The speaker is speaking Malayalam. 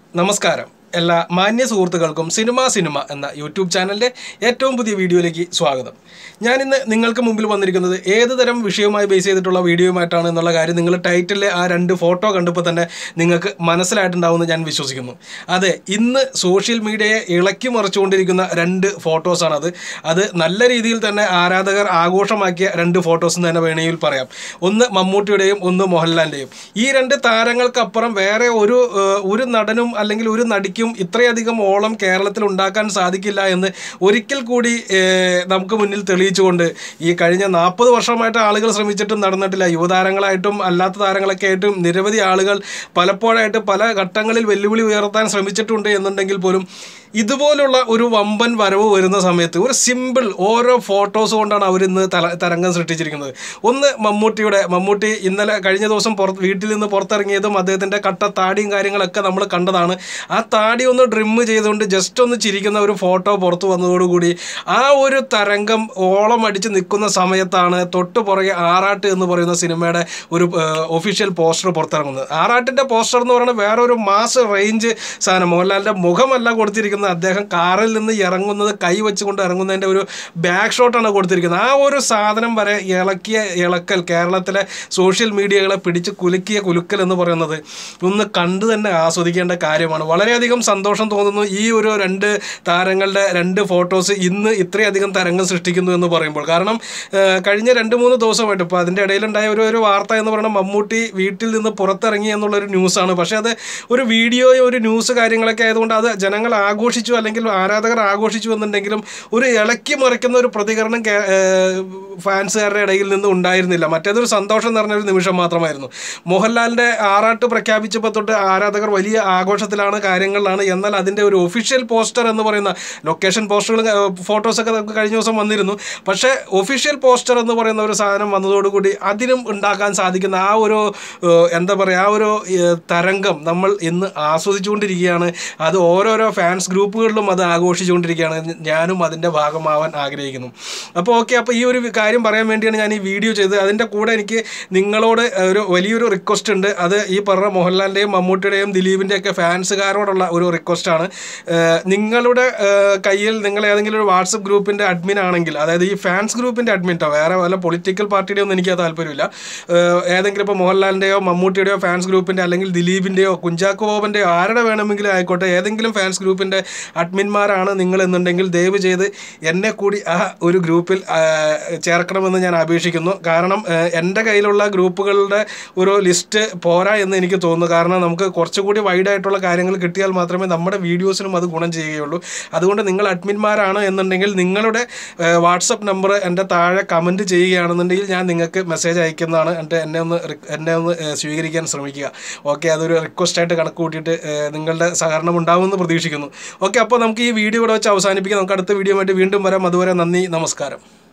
നമസ്കാരം എല്ലാ മാന്യ സുഹൃത്തുക്കൾക്കും സിനിമ സിനിമ എന്ന യൂട്യൂബ് ചാനലിൻ്റെ ഏറ്റവും പുതിയ വീഡിയോയിലേക്ക് സ്വാഗതം ഞാനിന്ന് നിങ്ങൾക്ക് മുമ്പിൽ വന്നിരിക്കുന്നത് ഏത് തരം വിഷയവുമായി ബേസ് ചെയ്തിട്ടുള്ള വീഡിയോയുമായിട്ടാണ് എന്നുള്ള കാര്യം നിങ്ങൾ ടൈറ്റിലെ ആ രണ്ട് ഫോട്ടോ കണ്ടപ്പോൾ തന്നെ നിങ്ങൾക്ക് മനസ്സിലായിട്ടുണ്ടാവുമെന്ന് ഞാൻ വിശ്വസിക്കുന്നു അതെ ഇന്ന് സോഷ്യൽ മീഡിയയെ ഇളക്കി മറിച്ചുകൊണ്ടിരിക്കുന്ന രണ്ട് ഫോട്ടോസാണത് അത് നല്ല രീതിയിൽ തന്നെ ആരാധകർ ആഘോഷമാക്കിയ രണ്ട് ഫോട്ടോസ് എന്ന് തന്നെ വേണമെങ്കിൽ പറയാം ഒന്ന് മമ്മൂട്ടിയുടെയും ഒന്ന് മോഹൻലാലിൻ്റെയും ഈ രണ്ട് താരങ്ങൾക്കപ്പുറം വേറെ ഒരു ഏഹ്, ഒരു നടനും അല്ലെങ്കിൽ ഒരു നടിക്കും ഇത്രയധികം ഓളം കേരളത്തിൽ ഉണ്ടാക്കാൻ സാധിക്കില്ല എന്ന് ഒരിക്കൽ കൂടി ഏഹ്, നമുക്ക് മുന്നിൽ തെളിയിച്ചുകൊണ്ട് ഈ കഴിഞ്ഞ നാൽപ്പത് വർഷമായിട്ട് ആളുകൾ ശ്രമിച്ചിട്ടും നടന്നിട്ടില്ല യുവതാരങ്ങളായിട്ടും അല്ലാത്ത താരങ്ങളൊക്കെ ആയിട്ടും നിരവധി ആളുകൾ പലപ്പോഴായിട്ട് പല ഘട്ടങ്ങളിൽ വെല്ലുവിളി ഉയർത്താൻ ശ്രമിച്ചിട്ടുണ്ട് എന്നുണ്ടെങ്കിൽ പോലും ഇതുപോലുള്ള ഒരു വമ്പൻ വരവ് വരുന്ന സമയത്ത് ഒരു സിമ്പിൾ ഓരോ ഫോട്ടോസ് കൊണ്ടാണ് അവർ ഇന്ന് തല തരംഗം സൃഷ്ടിച്ചിരിക്കുന്നത് ഒന്ന് മമ്മൂട്ടിയുടെ മമ്മൂട്ടി ഇന്നലെ കഴിഞ്ഞ ദിവസം പുറത്ത് വീട്ടിൽ നിന്ന് പുറത്തിറങ്ങിയതും അദ്ദേഹത്തിൻ്റെ കട്ട താടിയും കാര്യങ്ങളൊക്കെ നമ്മൾ കണ്ടതാണ് ആ താടി ഒന്ന് ഡ്രിമ്മ് ചെയ്തുകൊണ്ട് ജസ്റ്റ് ഒന്ന് ചിരിക്കുന്ന ഒരു ഫോട്ടോ പുറത്തു വന്നതോടുകൂടി ആ ഒരു തരംഗം ഓളം അടിച്ച് നിൽക്കുന്ന സമയത്താണ് തൊട്ട് പുറകെ ആറാട്ട് എന്ന് പറയുന്ന സിനിമയുടെ ഒരു ഒഫീഷ്യൽ പോസ്റ്റർ പുറത്തിറങ്ങുന്നത് ആറാട്ടിൻ്റെ പോസ്റ്റർ എന്ന് പറയുന്നത് വേറെ ഒരു മാസ് റേഞ്ച് സാധനം മോഹൻലാലിൻ്റെ മുഖമല്ല കൊടുത്തിരിക്കുന്നത് അദ്ദേഹം കാറിൽ നിന്ന് ഇറങ്ങുന്നത് കൈ വെച്ചുകൊണ്ട് ഇറങ്ങുന്നതിൻ്റെ ഒരു ബാക്ക് ഷോട്ടാണ് കൊടുത്തിരിക്കുന്നത് ആ ഒരു സാധനം വരെ ഇളക്കിയ ഇളക്കൽ കേരളത്തിലെ സോഷ്യൽ മീഡിയകളെ പിടിച്ച് കുലുക്കിയ കുലുക്കൽ എന്ന് പറയുന്നത് ഒന്ന് കണ്ടു തന്നെ ആസ്വദിക്കേണ്ട കാര്യമാണ് വളരെയധികം സന്തോഷം തോന്നുന്നു ഈ ഒരു രണ്ട് താരങ്ങളുടെ രണ്ട് ഫോട്ടോസ് ഇന്ന് ഇത്രയധികം തരംഗം സൃഷ്ടിക്കുന്നു എന്ന് പറയുമ്പോൾ കാരണം ആ, കഴിഞ്ഞ രണ്ട് മൂന്ന് ദിവസമായിട്ട് ഇപ്പോൾ അതിൻ്റെ ഇടയിലുണ്ടായ ഒരു ഒരു വാർത്ത എന്ന് പറയുന്നത് മമ്മൂട്ടി വീട്ടിൽ നിന്ന് പുറത്തിറങ്ങി എന്നുള്ളൊരു ന്യൂസാണ് പക്ഷേ അത് ഒരു വീഡിയോയോ ഒരു ന്യൂസ് കാര്യങ്ങളൊക്കെ ആയതുകൊണ്ട് അത് ജനങ്ങൾ ആഘോഷിച്ചു അല്ലെങ്കിൽ ആരാധകർ ആഘോഷിച്ചു എന്നുണ്ടെങ്കിലും ഒരു ഇളക്കി മറിക്കുന്ന ഒരു പ്രതികരണം കേ- ഏഹ് ഫാൻസുകാരുടെ ഇടയിൽ നിന്ന് ഉണ്ടായിരുന്നില്ല മറ്റേതൊരു സന്തോഷം നിറഞ്ഞ ഒരു നിമിഷം മാത്രമായിരുന്നു മോഹൻലാലിൻ്റെ ആറാട്ട് പ്രഖ്യാപിച്ചപ്പോൾ തൊട്ട് ആരാധകർ വലിയ ആഘോഷത്തിലാണ് കാര്യങ്ങളിലാണ് എന്നാൽ അതിൻ്റെ ഒരു ഒഫീഷ്യൽ പോസ്റ്റർ എന്ന് പറയുന്ന ലൊക്കേഷൻ പോസ്റ്ററുകൾ ഫോട്ടോസൊക്കെ നമുക്ക് കഴിഞ്ഞ ദിവസം വന്നിരുന്നു പക്ഷേ ഒഫീഷ്യൽ പോസ്റ്റർ എന്ന് പറയുന്ന ഒരു സാധനം വന്നതോടുകൂടി അതിനും ഉണ്ടാക്കാൻ സാധിക്കുന്ന ആ ഒരു ഏഹ്, എന്താ പറയുക ആ ഒരു ഏഹ്, തരംഗം നമ്മൾ ഇന്ന് ആസ്വദിച്ചുകൊണ്ടിരിക്കുകയാണ് അത് ഓരോരോ ഫാൻസ് ഗ്രൂപ്പുകളിലും അത് ആഘോഷിച്ചുകൊണ്ടിരിക്കുകയാണ് ഞാനും അതിൻ്റെ ഭാഗമാവാൻ ആഗ്രഹിക്കുന്നു അപ്പോൾ ഓക്കെ അപ്പോൾ ഈ ഒരു കാര്യം പറയാൻ വേണ്ടിയാണ് ഞാൻ ഈ വീഡിയോ ചെയ്തത് അതിൻ്റെ കൂടെ എനിക്ക് നിങ്ങളോട് ഒരു വലിയൊരു റിക്വസ്റ്റ് ഉണ്ട് അത് ഈ പറഞ്ഞ മോഹൻലാലിൻ്റെയും മമ്മൂട്ടിയുടെയും ദിലീപിൻ്റെയൊക്കെ ഫാൻസുകാരോടുള്ള ഒരു റിക്വസ്റ്റാണ് നിങ്ങളുടെ ഏഹ്, കയ്യിൽ നിങ്ങൾ ഏതെങ്കിലും ഒരു വാട്സപ്പ് ഗ്രൂപ്പിൻ്റെ അഡ്മിൻ ആണെങ്കിൽ അതായത് ഈ ഫാൻസ് ഗ്രൂപ്പിൻ്റെ അഡ്മിൻ കേട്ടോ വേറെ വല്ല പൊളിറ്റിക്കൽ പാർട്ടിയുടെ ഒന്നും എനിക്ക് താല്പര്യമില്ല ഏഹ്, ഏതെങ്കിലും ഇപ്പോൾ മോഹൻലാലിൻ്റെയോ മമ്മൂട്ടിയുടെയോ ഫാൻസ് ഗ്രൂപ്പിൻ്റെ അല്ലെങ്കിൽ ദിലീപിൻ്റെയോ കുഞ്ചാക്കോ ബോബൻ്റെയോ ആരുടെ വേണമെങ്കിലും ആയിക്കോട്ടെ ഏതെങ്കിലും ഫാൻസ് ഗ്രൂപ്പിൻ്റെ അഡ്മിന്മാരാണ് നിങ്ങൾ എന്നുണ്ടെങ്കിൽ ദയവ് ചെയ്ത് എന്നെ കൂടി ആ ഒരു ഗ്രൂപ്പിൽ ആ, ചേർക്കണമെന്ന് ഞാൻ അപേക്ഷിക്കുന്നു കാരണം ഏഹ്, എൻ്റെ കയ്യിലുള്ള ഗ്രൂപ്പുകളുടെ ഒരു ലിസ്റ്റ് പോരാ എന്ന് എനിക്ക് തോന്നുന്നു കാരണം നമുക്ക് കുറച്ചുകൂടി വൈഡ് ആയിട്ടുള്ള കാര്യങ്ങൾ കിട്ടിയാൽ മാത്രമേ നമ്മുടെ വീഡിയോസിനും അത് ഗുണം ചെയ്യുകയുള്ളൂ അതുകൊണ്ട് നിങ്ങൾ അഡ്മിന്മാരാണ് എന്നുണ്ടെങ്കിൽ നിങ്ങളുടെ വാട്സപ്പ് നമ്പർ എൻ്റെ താഴെ കമൻറ്റ് ചെയ്യുകയാണെന്നുണ്ടെങ്കിൽ ഞാൻ നിങ്ങൾക്ക് മെസ്സേജ് അയക്കുന്നതാണ് എൻ്റെ എന്നെ ഒന്ന് റി- എന്നെ ഒന്ന് ഏഹ്, സ്വീകരിക്കാൻ ശ്രമിക്കുക ഓക്കെ അതൊരു റിക്വസ്റ്റായിട്ട് കണക്ക് കൂട്ടിയിട്ട് ഏഹ്, നിങ്ങളുടെ സഹകരണം ഉണ്ടാവുമെന്ന് പ്രതീക്ഷിക്കുന്നു ഓക്കെ അപ്പോൾ നമുക്ക് ഈ വീഡിയോ ഇവിടെ വെച്ച് അവസാനിപ്പിക്കാം നമുക്ക് അടുത്ത വീഡിയോ ആയിട്ട് വീണ്ടും വരാം അതുവരെ നന്ദി നമസ്കാരം